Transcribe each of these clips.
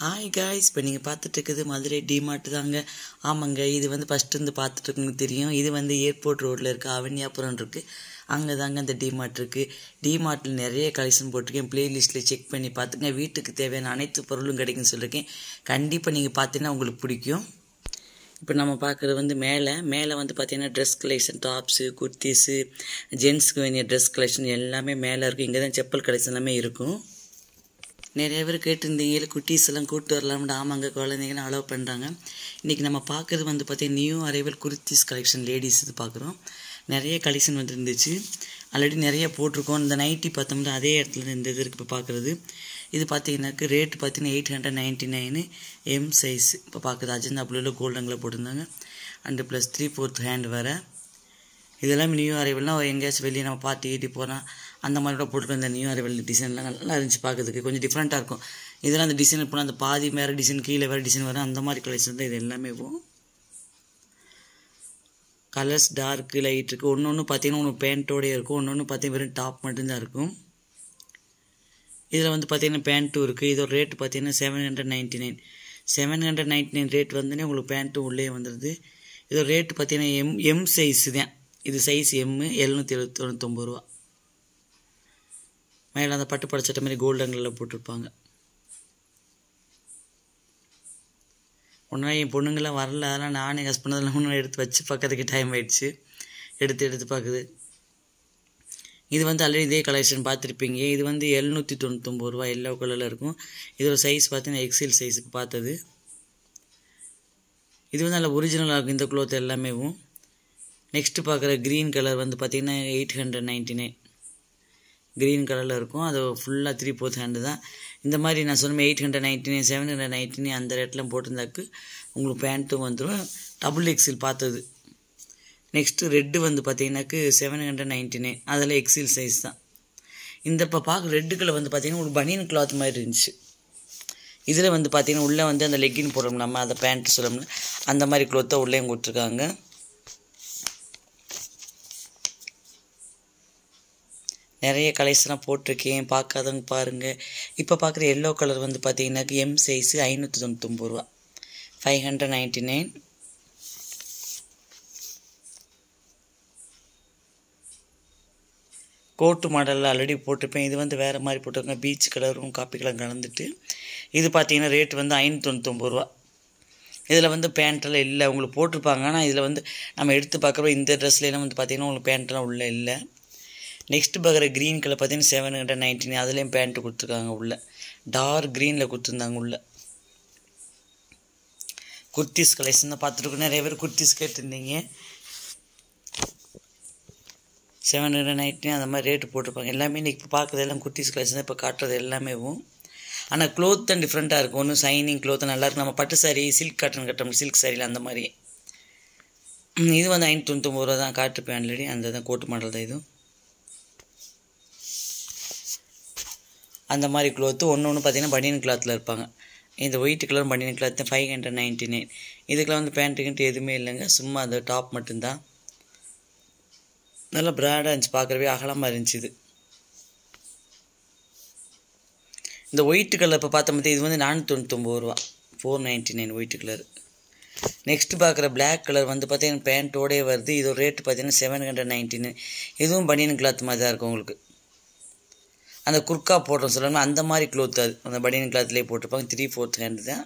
hi guys இப்போ நீங்கள் பார்த்துட்டு இருக்குது மதுரை டிமார்ட் தாங்க ஆமாங்க இது வந்து ஃபஸ்ட்டு இருந்து பார்த்துட்டு இருக்கவங்களுக்கு தெரியும் இது வந்து ஏர்போர்ட் ரோட்டில் இருக்குது அவன்யாபுரம் இருக்குது அங்கே தாங்க இந்த டிமார்ட் இருக்குது டிமார்ட்டில் நிறைய கலெக்ஷன் போட்டிருக்கேன் ப்ளேலிஸ்ட்டில் செக் பண்ணி பார்த்துங்க வீட்டுக்கு தேவையான அனைத்து பொருளும் கிடைக்குன்னு சொல்லியிருக்கேன் கண்டிப்பாக நீங்கள் பார்த்தீங்கன்னா உங்களுக்கு பிடிக்கும் இப்போ நம்ம பார்க்குறது வந்து மேலே மேலே வந்து பார்த்தீங்கன்னா ட்ரெஸ் கலெக்ஷன் டாப்ஸு குர்த்திஸு ஜென்ஸுக்கு வேண்டிய ட்ரெஸ் கலெக்ஷன் எல்லாமே மேலே இருக்கும் இங்கே தான் செப்பல் கலெக்ஷன் எல்லாமே இருக்கும் நிறைய பேர் கேட்டிருந்தீங்க குட்டீஸ் எல்லாம் கூப்பிட்டு வரலாம்னு ஆமாங்க குழந்தைங்களாம் அலோவ் பண்ணுறாங்க இன்றைக்கி நம்ம பார்க்குறது வந்து பார்த்தீங்கன்னா new arrival kurtis collection ladies இது பார்க்குறோம் நிறைய கலெக்ஷன் வந்து இருந்துச்சு ஆல்ரெடி நிறைய போட்டிருக்கோம் இந்த நைட்டி பார்த்தோம்னா அதே இடத்துல இந்த இது இருக்குது இப்போ பார்க்குறது இது பார்த்தீங்கன்னாக்கு ரேட் பார்த்தீங்கன்னா eight hundred ninety nine M size இப்போ பார்க்குறது அஜந்தா ப்ளூவில் கோல்டனில் போட்டிருந்தாங்க and plus three fourth hand வேறு இதெல்லாம் நியூ அரைவல்னால் எங்கேயாச்சும் வெளியே நம்ம பார்ட்டி ஈட்டி போனால் அந்த மாதிரி கூட போட்டுருக்க இந்த நியூ அரைவல் டிசைன்லாம் நல்லா இருந்துச்சு பார்க்கறதுக்கு கொஞ்சம் டிஃப்ரெண்ட்டாக இருக்கும் இதெல்லாம் அந்த டிசைன் போனால் அந்த பாதி வேறு டிசைன் கீழே வேறு டிசைன் வரும் அந்த மாதிரி கலெக்ஷன் தான் இது எல்லாமே போகும் கலர்ஸ் டார்க்கு லைட் இருக்குது ஒன்று ஒன்று பார்த்தீங்கன்னா ஒன்று பேண்ட்டோடய இருக்கும் ஒன்று ஒன்று பார்த்தீங்கன்னா வெறும் டாப் மட்டும்தான் இருக்கும் இதில் வந்து பார்த்தீங்கன்னா பேண்ட்டும் இருக்குது இதோட ரேட் பார்த்தீங்கன்னா seven hundred ninety nine seven hundred ninety nine rate வந்துன்னே உங்களுக்கு பேண்ட்டும் உள்ளே வந்துடுது இதோட ரேட் பார்த்தீங்கன்னா எம் எம் சைஸ் தான் இது சைஸ் எம்மு எழுநூற்றி எழுபத்தி தொண்ணூத்தொம்பது ரூபா மேலே அந்த பட்டு படைச்சட்ட மாதிரி கோல்டன் கலரில் போட்டிருப்பாங்க ஒன்றா என் பொண்ணுங்களாம் வரல அதெல்லாம் நானே ஹஸ்பண்ட் அதெல்லாம் ஒன்று எடுத்து வச்சு பார்க்கறதுக்கு டைம் ஆயிடுச்சு எடுத்து எடுத்து பார்க்குது இது வந்து ஆல்ரெடி இதே கலெக்ஷன் பார்த்துருப்பீங்க இது வந்து எழுநூற்றி தொண்ணூத்தொம்பது ரூபா எல்லோ கலரில் இருக்கும் இதோட சைஸ் பார்த்தீங்கன்னா எக்ஸல் சைஸுக்கு பார்த்தது இது வந்து நல்ல ஒரிஜினலாக இருக்கும் இந்த க்ளோத் எல்லாமேவும் நெக்ஸ்ட்டு பார்க்குற க்ரீன் கலர் வந்து பார்த்திங்கன்னா eight hundred ninety nine green கலரில் இருக்கும் அது ஃபுல்லாக த்ரீ ஃபோர்த் ஹேண்டு தான் இந்த மாதிரி நான் சொன்ன eight hundred ninety nine seven hundred ninety nine அந்த ரேட்லாம் போட்டிருந்தாக்கு உங்களுக்கு பேண்ட்டும் வந்துடும் டபுள் எக்ஸில் பார்த்தது நெக்ஸ்ட்டு ரெட்டு வந்து பார்த்தீங்கன்னாக்கு செவன் ஹண்ட்ரட் நைன்ட்டி நைன் அதில் எக்ஸில் சைஸ் தான் இந்த இப்போ பார்க்க ரெட்டு கலர் வந்து பார்த்தீங்கன்னா ஒரு பனியன் கிளாத் மாதிரி இருந்துச்சு இதில் வந்து பார்த்தீங்கன்னா உள்ளே வந்து அந்த லெக்கின் போடுறோம் நம்ம அந்த பேண்ட் சொல்லணும்ல அந்த மாதிரி க்ளோத்தை உள்ளேயும் கொடுத்துருக்காங்க நிறைய கலெக்ஷனாக போட்டிருக்கேன் பார்க்காதவங்க பாருங்கள் இப்போ பார்க்குற எல்லோ கலர் வந்து பார்த்தீங்கன்னாக்கு எம் சைஸு ஐநூற்றி தொண்ணூத்தொம்பது ரூபா five hundred ninety nine coat மாடலில் ஆல்ரெடி போட்டிருப்பேன் இது வந்து வேறு மாதிரி போட்டிருக்கேன் பீச் கலரும் காப்பி கலர் கலந்துட்டு இது பார்த்தீங்கன்னா ரேட் வந்து ஐநூற்றி தொண்ணூத்தொம்பது ரூபா இதில் வந்து பேண்ட்டெல்லாம் இல்லை உங்களுக்கு போட்டிருப்பாங்க ஆனால் இதில் வந்து நம்ம எடுத்து பார்க்குறோம் இந்த ட்ரெஸ்லாம் வந்து பார்த்திங்கன்னா உங்களுக்கு பேண்ட்டெல்லாம் உள்ளே இல்லை நெக்ஸ்ட்டு பார்க்குற க்ரீன் கலர் பார்த்தீங்கன்னா செவன் ஹண்ட்ரட் நைன்டீன் அதுலேயும் பேண்ட்டு கொடுத்துருக்காங்க உள்ளே டார்க் க்ரீனில் கொடுத்துருந்தாங்க உள்ளே குர்த்திஸ் கலெக்ஷன் தான் பார்த்துருக்கோம் நிறைய பேர் குர்த்திஸ் கேட்டிருந்தீங்க செவன் ஹண்ட்ரட் நைன்டீன் அந்த மாதிரி ரேட்டு போட்டிருப்பாங்க எல்லாமே இன்றைக்கி இப்போ பார்க்குறது எல்லாம் குர்த்திஸ் கலெக்ஷன் தான் இப்போ காட்டுறது எல்லாமேவும் ஆனால் க்ளோத் தான் டிஃப்ரெண்ட்டாக இருக்கும் ஒன்றும் சைனிங் க்ளோத் நல்லாயிருக்கும் நம்ம பட்டு சாரி சில்க் காட்டன் கட்டணும் சில்க் சாரியில் அந்த மாதிரி இது வந்து ஐநூற்றி தொண்ணூத்தொம்பது ரூபா தான் காட்டிருப்பேன் ஆல்ரெடி அந்த தான் கோட்டு மாடல் தான் இதுவும் அந்த மாதிரி க்ளோத்து ஒன்று ஒன்று பார்த்தீங்கன்னா பனியன் கிளாத்தில் இருப்பாங்க இந்த white colour banian cloth five hundred ninety nine இதுக்கெலாம் வந்து பேண்ட்டு கிண்ட்டு எதுவுமே இல்லைங்க சும்மா அந்த டாப் மட்டும்தான் நல்லா ப்ராடாக இருந்துச்சு பார்க்குறவே அகலமாக இருந்துச்சு இது இந்த ஒயிட் கலர் இப்போ பார்த்த மாதிரி இது வந்து நானூற்றி தொண்ணூத்தொம்பது ரூபா four ninety nine white colour next பார்க்குற பிளாக் கலர் வந்து பார்த்தீங்கன்னா பேண்ட்டோடே வருது இதோட ரேட்டு பார்த்தீங்கன்னா செவன் ஹண்ட்ரட் நைன்ட்டி நைன் இதுவும் பனியன் கிளாத் மாதிரி தான் இருக்கும் உங்களுக்கு அந்த குர்க்கா போடுறோம் சொல்லணும் அந்த மாதிரி க்ளோத் அது அந்த பனியன் கிளாத்லேயே போட்டிருப்பாங்க த்ரீ ஃபோர்த் ஹேண்டு தான்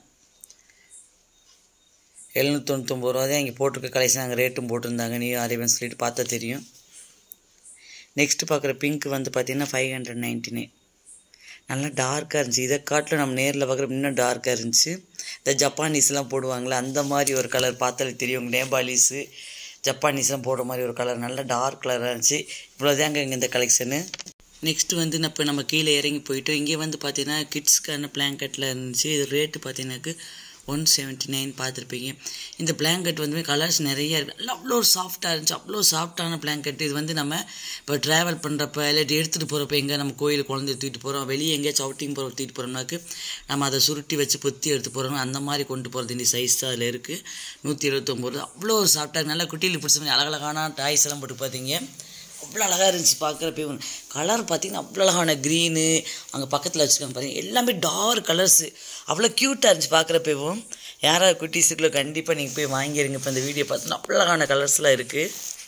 எழுநூற்றி தொண்ணூத்தொம்பது ரூபா தான் இங்கே போட்டிருக்க கலெக்ஷன் அங்கே ரேட்டும் போட்டிருந்தாங்க நீ அரேபியன் சொல்லிட்டு பார்த்தா தெரியும் நெக்ஸ்ட்டு பார்க்குற பிங்க் வந்து பார்த்தீங்கன்னா ஃபைவ் ஹண்ட்ரட் நைன்ட்டி நைன் நல்லா டார்க்காக இருந்துச்சு இதை காட்டில் நம்ம நேரில் பார்க்குற இன்னும் டார்க்காக இருந்துச்சு இந்த ஜப்பானீஸ்லாம் போடுவாங்களே அந்த மாதிரி ஒரு கலர் பார்த்தாலே தெரியும் நேபாளிஸு ஜப்பானீஸ்லாம் போடுற மாதிரி ஒரு கலர் நல்லா டார்க் கலராக இருந்துச்சு இவ்வளோதாங்க இங்கே இந்த கலெக்ஷனு நெக்ஸ்ட்டு வந்து இப்போ நம்ம கீழே இறங்கி போயிட்டோம் இங்கே வந்து பார்த்தீங்கன்னா கிட்ஸ்க்கான பிளாங்கெட்டில் இருந்துச்சு இது ரேட்டு பார்த்தீங்கன்னாக்கு ஒன் செவன்ட்டி நைன் பார்த்துருப்பீங்க இந்த பிளாங்கெட் வந்து கலர்ஸ் நிறைய இருக்குது அவ்வளோ சாஃப்டாக இருந்துச்சு அவ்வளோ சாஃப்டான பிளாங்கெட் இது வந்து நம்ம இப்போ ட்ராவல் பண்ணுறப்ப இல்லாட்டி எடுத்துகிட்டு போகிறப்ப எங்கே நம்ம கோயில் குழந்தைய தூக்கிட்டு போகிறோம் வெளியே எங்கேயாச்சும் அவுட்டிங் போகிற தூக்கிட்டு போகிறோம்னாக்கு நம்ம அதை சுருட்டி வச்சு பொத்தி எடுத்து போகிறோம் அந்த மாதிரி கொண்டு போகிறது இந்த சைஸ் தான் அதில் இருக்குது நூற்றி இருபத்தொம்போது அவ்வளோ சாஃப்டாக நல்லா குட்டியில் பிடிச்ச மாதிரி அழகழகான டாய்ஸ் எல்லாம் போட்டு பார்த்தீங்க அவ்வளோ அழகாக இருந்துச்சு பார்க்குறப்ப கலர் பார்த்தீங்கன்னா அவ்வளோ அழகான க்ரீனு அங்கே பக்கத்தில் வச்சுருக்காங்க பாருங்க எல்லாமே டார்க் கலர்ஸு அவ்வளோ க்யூட்டாக இருந்துச்சு பார்க்குறப்பவும் யாராவது குட்டீஸுக்குள்ள கண்டிப்பாக நீங்கள் போய் வாங்கிடுங்க இப்போ இந்த வீடியோ பார்த்தோன்னா அவ்வளோ அழகான கலர்ஸ்லாம் இருக்குது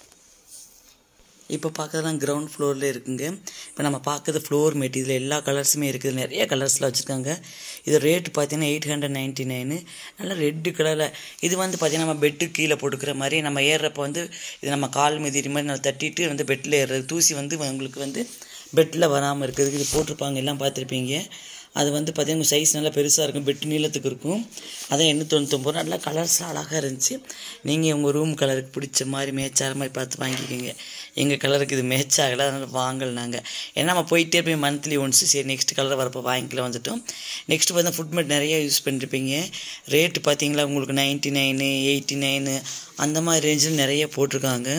இப்போ பார்க்குறதுலாம் கிரவுண்ட் ஃப்ளோரில் இருக்குங்க இப்போ நம்ம பார்க்குறது ஃப்ளோர் மேட் இதில் எல்லா கலர்ஸுமே இருக்குது நிறைய கலர்ஸில் வச்சுருக்காங்க இது ரேட் பார்த்தீங்கன்னா எயிட் ஹண்ட்ரட் நைன்ட்டி நைனு நல்லா ரெட்டு கலரில் இது வந்து பார்த்தீங்கன்னா நம்ம பெட்டு கீழே போட்டுக்கிற மாதிரி நம்ம ஏறுறப்ப வந்து இது நம்ம கால் மிதிரி மாதிரி நம்ம தட்டிட்டு வந்து பெட்டில் ஏறுறது தூசி வந்து உங்களுக்கு வந்து பெட்டில் வராமல் இருக்கிறதுக்கு இது போட்டிருப்பாங்க எல்லாம் பார்த்துருப்பீங்க அது வந்து பார்த்தீங்கன்னா சைஸ் நல்லா பெருசாக இருக்கும் பெட்டு நீளத்துக்கு இருக்கும் அதான் எண்ணூற்றி தொண்ணூத்தொம்பது நல்லா கலர்ஸ்லாம் அழகாக இருந்துச்சு நீங்கள் உங்கள் ரூம் கலருக்கு பிடிச்ச மாதிரி மேட்சாகிற மாதிரி பார்த்து வாங்கிக்கோங்க எங்கள் கலருக்கு இது மேட்ச் ஆகலை அதனால் வாங்கலை நாங்கள் ஏன்னா நம்ம போயிட்டே போய் மந்த்லி ஒன்ஸு சரி நெக்ஸ்ட் கலர் வரப்போ வாங்கிக்கலாம் வந்துட்டோம் நெக்ஸ்ட் பார்த்தா ஃபுட்மெட் நிறைய யூஸ் பண்ணிருப்பீங்க ரேட்டு பார்த்தீங்களா உங்களுக்கு நைன்ட்டி நைனு எயிட்டி நைனு அந்த மாதிரி ரேஞ்சில் நிறைய போட்டிருக்காங்க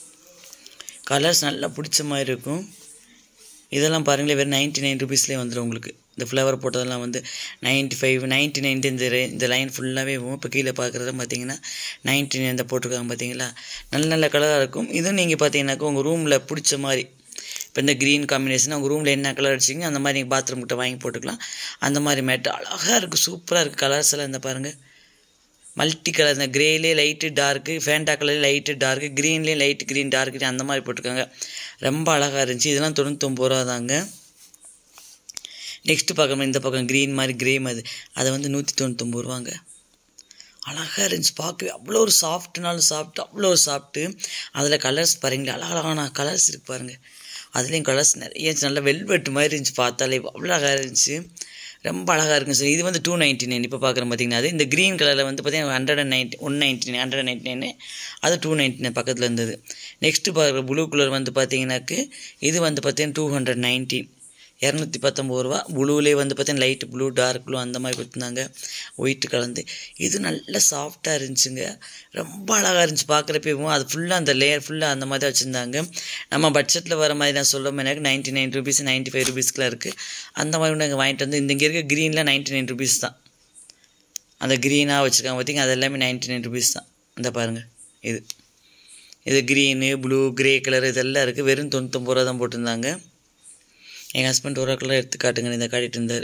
கலர்ஸ் நல்லா பிடிச்ச மாதிரி இருக்கும் இதெல்லாம் பாருங்களேன் வெறும் நைன்ட்டி நைன் ருபீஸ்லேயே வந்துடும் உங்களுக்கு இந்த ஃப்ளவர் போட்டதெல்லாம் வந்து நைன்ட்டி ஃபைவ் நைன்ட்டி நைன் இந்த ரே இந்த லைன் ஃபுல்லாகவே இப்போ கீழே பார்க்குறது பார்த்தீங்கன்னா நைன்ட்டி நைன் தான் போட்டிருக்காங்க பார்த்தீங்களா நல்ல நல்ல கலராக இருக்கும் இதுவும் நீங்கள் பார்த்தீங்கன்னாக்கா உங்கள் ரூமில் பிடிச்ச மாதிரி இப்போ இந்த க்ரீன் காம்பினேஷன் உங்கள் ரூமில் என்ன கலர் அடிச்சிங்க அந்த மாதிரி நீங்கள் பாத்ரூம் கிட்ட வாங்கி போட்டுக்கலாம் அந்த மாதிரி மேட்டு அழகாக இருக்குது சூப்பராக இருக்குது கலர்ஸ் எல்லாம் இந்த பாருங்கள் மல்டி கலர் இந்த க்ரேலே லைட்டு டார்க்கு ஃபேண்டா கலர்லேயே லைட்டு டார்க்கு க்ரீன்லேயும் லைட் க்ரீன் டார்க்கு அந்த மாதிரி போட்டிருக்காங்க ரொம்ப அழகாக இருந்துச்சு இதெல்லாம் தொண்ணூத்தொம்பது ரூபா தாங்க நெக்ஸ்ட்டு பார்க்கணும் இந்த பக்கம் க்ரீன் மாதிரி க்ரே மாதிரி அதை வந்து நூற்றி தொண்ணூத்தொம்பது ரூபாங்க அழகாக இருந்துச்சு பார்க்கவே அவ்வளோ ஒரு சாஃப்ட்னாலும் சாஃப்ட் அவ்வளோ ஒரு சாஃப்ட்டு அதில் கலர்ஸ் பாருங்களேன் அழகழகான கலர்ஸ் இருக்கு பாருங்கள் அதுலேயும் கலர்ஸ் நிறைய நல்ல வெல்வெட் மாதிரி இருந்துச்சு பார்த்தாலே அவ்வளோ அழகாக இருந்துச்சு ரொம்ப அழகாக இருக்குங்க சார் இது வந்து டூ நைன்ட்டி நைன் இப்போ பார்க்குறோம் பார்த்தீங்கன்னா அது இந்த க்ரீன் கலரில் வந்து பார்த்தீங்கன்னா hundred and ninety one ninety nine hundred ninety nine அது டூ நைன்ட்டி நைன் பக்கத்தில் இருந்தது நெக்ஸ்ட்டு பார்க்குற ப்ளூ கலர் வந்து பார்த்தீங்கன்னாக்கு இது வந்து பார்த்தீங்கன்னா டூ ஹண்ட்ரட் நைன்டீன் இரநூத்தி பத்தொம்பது ரூபா ப்ளூலேயே வந்து பார்த்தீங்கன்னா லைட் ப்ளூ டார்க் ப்ளூ அந்த மாதிரி கொடுத்துருந்தாங்க ஒயிட்டு கலந்து இது நல்ல சாஃப்டாக இருந்துச்சுங்க ரொம்ப அழகாக இருந்துச்சு பார்க்குறப்பவும் அது ஃபுல்லாக அந்த லேயர் ஃபுல்லாக அந்த மாதிரி தான் வச்சுருந்தாங்க நம்ம பட்ஜெட்டில் வர மாதிரி நான் சொல்லும் எனக்கு ninety nine rupees ninety five ருபீஸ்க்குலாம் இருக்குது அந்த மாதிரி நாங்கள் வாங்கிட்டு வந்து இந்த இங்கே இருக்க க்ரீனில் நைன்ட்டி நைன் ருபீஸ் தான் அந்த க்ரீனாக வச்சுருக்காங்க பார்த்தீங்க அது எல்லாமே நைன்ட்டி நைன் ருபீஸ் தான் இந்த பாருங்கள் இது இது க்ரீனு ப்ளூ க்ரே கலர் இதெல்லாம் இருக்குது வெறும் தொண்ணூத்தொம்பது ரூபா தான் போட்டிருந்தாங்க எங்கள் ஹஸ்பண்ட் ஒரு கலர் எடுத்து காட்டுங்க இந்த காட்டிட்டு இருந்தார்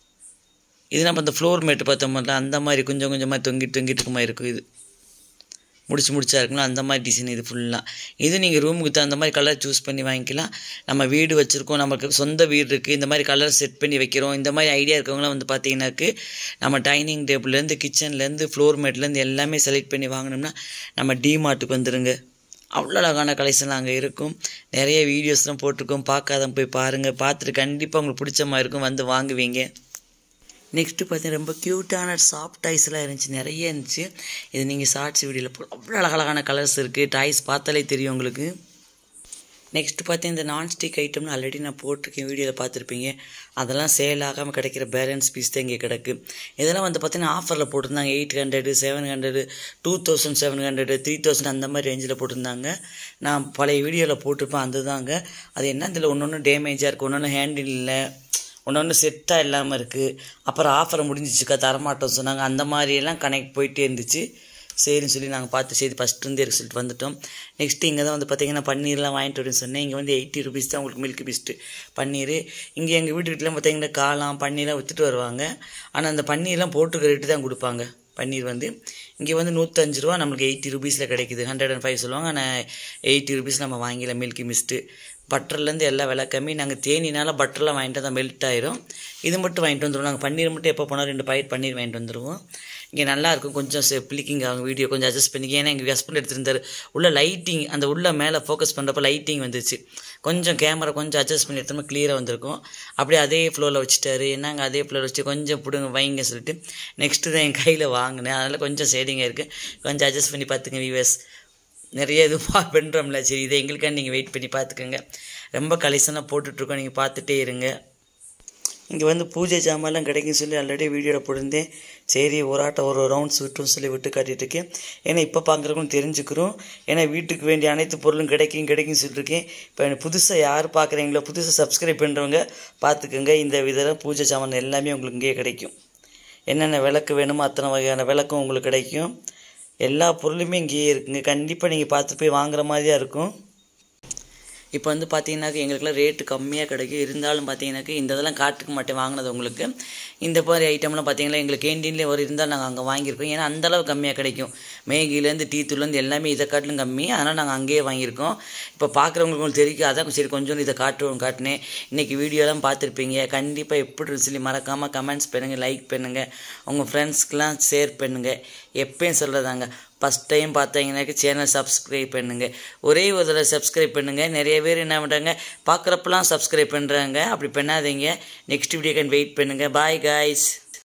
இது நம்ம அந்த ஃப்ளோர் மேட்டு பார்த்தோம்ல அந்த மாதிரி கொஞ்சம் கொஞ்சமாக தொங்கிட்டு தொங்கிட்டு இருக்க மாதிரி இருக்கும் இது முடிச்சு முடிச்சா இருக்குங்களா அந்த மாதிரி டிசைன் இது ஃபுல்லாக இது நீங்கள் ரூமுக்கு தகுந்த மாதிரி கலர் சூஸ் பண்ணி வாங்கிக்கலாம் நம்ம வீடு வச்சுருக்கோம் நமக்கு சொந்த வீடு இருக்குது இந்த மாதிரி கலர் செட் பண்ணி வைக்கிறோம் இந்த மாதிரி ஐடியா இருக்கவங்களாம் வந்து பார்த்தீங்கன்னாக்கு நம்ம டைனிங் டேபிள்லேருந்து கிச்சன்லேருந்து ஃப்ளோர் மேட்லேருந்து எல்லாமே செலக்ட் பண்ணி வாங்கினோம்னா நம்ம டிமார்ட்டுக்கு வந்துடுங்க அவ்வளோ அழகான கலெக்ஷன்லாம் அங்கே இருக்கும் நிறைய வீடியோஸ்லாம் போட்டிருக்கோம் பார்க்காதவங்க போய் பாருங்கள் பார்த்துட்டு கண்டிப்பாக உங்களுக்கு பிடிச்ச மாதிரி இருக்கும் வந்து வாங்குவீங்க நெக்ஸ்ட்டு பார்த்தீங்கன்னா ரொம்ப க்யூட்டான சாஃப்ட் டாய்ஸ்லாம் இருந்துச்சு நிறைய இருந்துச்சு இது நீங்கள் ஷார்ட்ஸ் வீடியோவில் போ அவ்வளோ அழகழகான கலர்ஸ் இருக்குது டாய்ஸ் பார்த்தாலே தெரியும் உங்களுக்கு நெக்ஸ்ட்டு பார்த்தீங்கன்னா இந்த நான்ஸ்டிக் ஐட்டம்னு ஆல்ரெடி நான் போட்டிருக்கேன் வீடியோவில் பார்த்துருப்பீங்க அதெல்லாம் சேல் ஆகாமல் கிடைக்கிற பேலன்ஸ் பீஸ் தான் இங்கே கிடக்கு இதெல்லாம் வந்து பார்த்தீங்கன்னா ஆஃபரில் போட்டிருந்தாங்க eight hundred seven hundred two thousand seven hundred three thousand அந்த மாதிரி ரேஞ்சில் போட்டிருந்தாங்க நான் பழைய வீடியோவில் போட்டிருப்பேன் அதுதாங்க அது என்ன இதில் ஒன்று ஒன்று டேமேஜாக இருக்குது ஒன்று ஒன்று ஹேண்டில் இல்லை ஒன்று ஒன்று செட்டாக இல்லாமல் இருக்குது அப்புறம் ஆஃபரை முடிஞ்சிச்சுக்கா தரமாட்டோம் சொன்னாங்க அந்த மாதிரியெல்லாம் கனெக்ட் போயிட்டே இருந்துச்சு சரின்னு சொல்லி நாங்கள் பார்த்து சரி ஃபஸ்ட்டு ரிசல்ட் வந்துட்டோம் நெக்ஸ்ட்டு இங்கே தான் வந்து பார்த்தீங்கன்னா பன்னீர்லாம் வாங்கிட்டு வரேன்னு சொன்னேன் இங்கே வந்து எயிட்டி ருபீஸ் தான் உங்களுக்கு மில்க் பிஸ்ட்டு பன்னீர் இங்கே எங்கள் வீட்டுக்கிட்டலாம் பார்த்தீங்கன்னா காளான் பன்னீர்லாம் விற்றுட்டு வருவாங்க ஆனால் அந்த பன்னீர்லாம் போட்டுருக்க ரேட்டு தான் கொடுப்பாங்க பன்னீர் வந்து இங்கே வந்து நூற்றஞ்சு ரூபா நம்மளுக்கு எயிட்டி ருபீஸில் கிடைக்குது ஹண்ட்ரட் அண்ட் ஃபைவ் சொல்லுவாங்க ஆனால் எயிட்டி ருபீஸ் நம்ம வாங்கிக்கலாம் மில்கி மிஸ்ட்டு பட்டர்லேருந்து எல்லா விலை கம்மி நாங்கள் தேனினால பட்டர்லாம் வாங்கிட்டு தான் மெல்ட் ஆயிரும் இது மட்டும் வாங்கிட்டு வந்துடுவோம் நாங்கள் பன்னீர் மட்டும் எப்போ போனால் ரெண்டு பாக்கெட் பன்னீர் வாங்கிட்டு வந்துடுவோம் இங்கே நல்லாயிருக்கும் கொஞ்சம் பிளிக்கிங் ஆகும் வீடியோ கொஞ்சம் அட்ஜஸ்ட் பண்ணிக்க ஏன்னா எங்கள் ஹஸ்பண்ட் எடுத்திருந்தார் உள்ள லைட்டிங் அந்த உள்ள மேலே ஃபோக்கஸ் பண்ணுறப்ப லைட்டிங் வந்துச்சு கொஞ்சம் கேமரா கொஞ்சம் அட்ஜஸ்ட் பண்ணி எடுத்தோம்னா க்ளியராக வந்திருக்கும் அப்படியே அதே ஃப்ளோவில் வச்சுட்டாரு என்னங்க அதே ஃப்ளோவில் வச்சு கொஞ்சம் பிடுங்க வைங்க சொல்லிட்டு நெக்ஸ்ட்டு தான் என் கையில் வாங்கினேன் அதனால் கொஞ்சம் ஷேடிங்காக இருக்குது கொஞ்சம் அட்ஜஸ்ட் பண்ணி பார்த்துங்க வியூவர்ஸ் நிறைய இது பா பண்ணுறோம்ல சரி இதை எங்களுக்காக நீங்கள் வெயிட் பண்ணி பார்த்துக்கோங்க ரொம்ப கலெக்ஷனாக போட்டுட்ருக்கோம் நீங்கள் பார்த்துட்டே இருங்க இங்கே வந்து பூஜை ஜாமான்லாம் கிடைக்கும் சொல்லி ஆல்ரெடி வீடியோவில் போட்டிருந்தேன் சரி ஒரு ஆட்டம் ஒரு ரவுண்ட்ஸ் விட்டும் சொல்லி விட்டு காட்டிட்டு இருக்கேன் ஏன்னா இப்போ பார்க்குறவங்களும் தெரிஞ்சுக்கிறோம் ஏன்னா வீட்டுக்கு வேண்டிய அனைத்து பொருளும் கிடைக்கும் கிடைக்கும் சொல்லியிருக்கேன் இப்போ புதுசாக யார் பார்க்குறீங்களோ புதுசாக சப்ஸ்கிரைப் பண்ணுறவங்க பார்த்துக்கோங்க இந்த விதம் பூஜை ஜாமான் எல்லாமே உங்களுக்கு இங்கேயே கிடைக்கும் என்னென்ன விளக்கு வேணுமோ அத்தனை வகையான விளக்கும் உங்களுக்கு கிடைக்கும் எல்லா பொருளுமே இங்கேயே இருக்குங்க கண்டிப்பாக நீங்கள் பார்த்து போய் வாங்குற மாதிரியா இருக்கும் இப்போ வந்து பார்த்தீங்கன்னாக்க எங்களுக்குலாம் ரேட்டு கம்மியாக கிடைக்கும் இருந்தாலும் பார்த்தீங்கன்னாக்க இந்த இதெல்லாம் காட்டுக்க மாட்டேன் வாங்கினது உங்களுக்கு இந்த மாதிரி ஐட்டம்லாம் பார்த்தீங்கன்னா எங்களுக்கு கேண்டீன்லேயே ஒரு இருந்தால் நாங்கள் அங்கே வாங்கியிருக்கோம் ஏன்னா அந்தளவு கம்மியாக கிடைக்கும் மேகிலேருந்து டீ தூள்லேருந்து எல்லாமே இதை காட்டிலும் கம்மி அதனால் நாங்கள் அங்கேயே வாங்கியிருக்கோம் இப்போ பார்க்குறவங்களுக்கு உங்களுக்கு தெரியும் அதான் சரி கொஞ்சம் இதை காட்டுவோம் காட்டினேன் இன்றைக்கி வீடியோலாம் பார்த்துருப்பீங்க கண்டிப்பாக எப்படி இருந்துச்சு சொல்லி மறக்காமல் கமெண்ட்ஸ் பண்ணுங்கள் லைக் பண்ணுங்கள் உங்கள் ஃப்ரெண்ட்ஸ்க்கெலாம் ஷேர் பண்ணுங்கள் எப்பயும் சொல்கிறதாங்க ஃபஸ்ட் டைம் பார்த்தீங்கன்னாக்க சேனல் சப்ஸ்கிரைப் பண்ணுங்கள் ஒரே ஒரு தடவை சப்ஸ்கிரைப் பண்ணுங்கள் நிறைய பேர் என்ன பண்ணுறாங்க பார்க்குறப்பெல்லாம் சப்ஸ்கிரைப் பண்ணுறாங்க அப்படி பண்ணாதீங்க நெக்ஸ்ட் வீடியோக்கு வெயிட் பண்ணுங்கள் பாய் காய்ஸ்